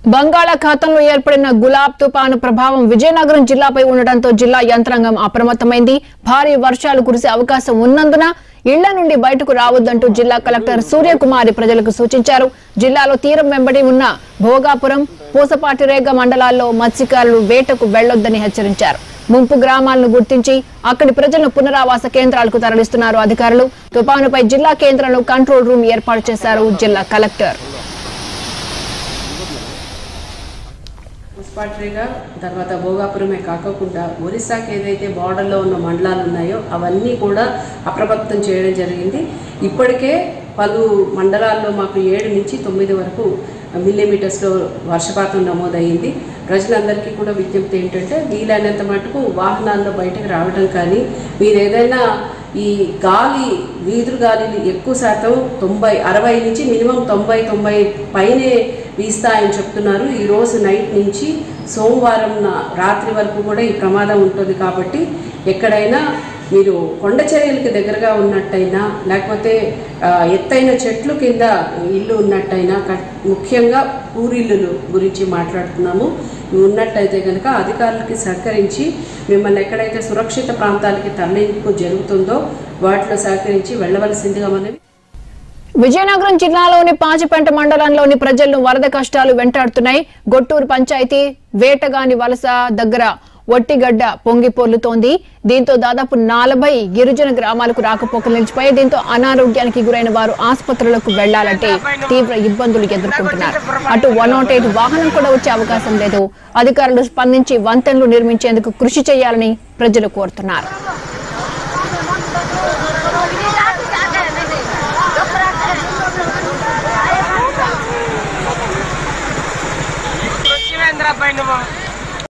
బంగాళాఖాతంలో ఏర్పడిన గులాబ్ తుపాను ప్రభావం విజయనగరం జిల్లాపై ఉండటంతో జిల్లా యంత్రాంగం అప్రమత్తమైంది భారీ వర్షాలు కురిసే అవకాశం ఉన్నందున ఇళ్ల నుండి బయటకు రావద్దంటూ జిల్లా కలెక్టర్ సూర్యకుమారి ప్రజలకు సూచించారు జిల్లాలో తీరం వెంబడి ఉన్న భోగాపురం పూసపాటిరేగ మండలాల్లో మత్స్యకారులు వేటకు వెళ్లొద్దని హెచ్చరించారు ముంపు గ్రామాలను గుర్తించి అక్కడి ప్రజలను పునరావాస కేంద్రాలకు తరలిస్తున్నారు అధికారులు తుపానుపై జిల్లా కేంద్రంలో కంట్రోల్ రూమ్ ఏర్పాటు చేశారు జిల్లా కలెక్టర్ మున్సిపాలిటీగా తర్వాత భోగాపురమే కాకుండా ఒరిస్సాకి ఏదైతే బార్డర్లో ఉన్న మండలాలు ఉన్నాయో అవన్నీ కూడా అప్రమత్తం చేయడం జరిగింది ఇప్పటికే పలు మండలాల్లో మాకు ఏడు నుంచి తొమ్మిది వరకు మిల్లీమీటర్స్లో వర్షపాతం నమోదయ్యింది ప్రజలందరికీ కూడా విజ్ఞప్తి ఏంటంటే వీలైనంత మటుకు వాహనాల్లో బయటకు రావడం కానీ మీరు ఏదైనా ఈ గాలి వీధులు గాలిని ఎక్కువ శాతం తొంభై అరవై నుంచి మినిమం తొంభై తొంభై పైనే వీస్తాయని చెప్తున్నారు ఈ రోజు నైట్ నుంచి సోమవారం నా- రాత్రి వరకు కూడా ఈ ప్రమాదం ఉంటుంది కాబట్టి ఎక్కడైనా మీరు కొండ చర్యలకి దగ్గరగా ఉన్నట్టయినా లేకపోతే ఆ, ఎత్తైన చెట్లు కింద ఇల్లు ఉన్నట్టయినా క- ముఖ్యంగా పూరిల్లులు గురించి మాట్లాడుతున్నాము ఇవి ఉన్నట్టయితే కనుక అధికారులకి సహకరించి మిమ్మల్ని ఎక్కడైతే సురక్షిత ప్రాంతాలకి తరలింపు జరుగుతుందో వాటిలో సహకరించి వెళ్ళవలసిందిగా మనవి విజయనగరం జిల్లాలోని పాచిపెంట మండలంలోని ప్రజలను వరద కష్టాలు వెంటాడుతున్నాయి గొట్టూరు పంచాయతీ వేటగాని వలస దగ్గర ఒట్టిగడ్డ పొంగి పొర్లుతోంది దీంతో దాదాపు నలభై గిరిజన గ్రామాలకు రాకపోకలు నిలిచిపోయాయి దీంతో అనారోగ్యానికి గురైన వారు ఆసుపత్రులకు వెళ్లాలంటే తీవ్ర ఇబ్బందులు ఎదుర్కొంటున్నారు అటు వన్ నాట్ ఎయిట్ వాహనం కూడా వచ్చే అవకాశం లేదు అధికారులు స్పందించి వంతెనలు నిర్మించేందుకు కృషి చేయాలని ప్రజలు కోరుతున్నారు వచ్చివేంద్ర పైన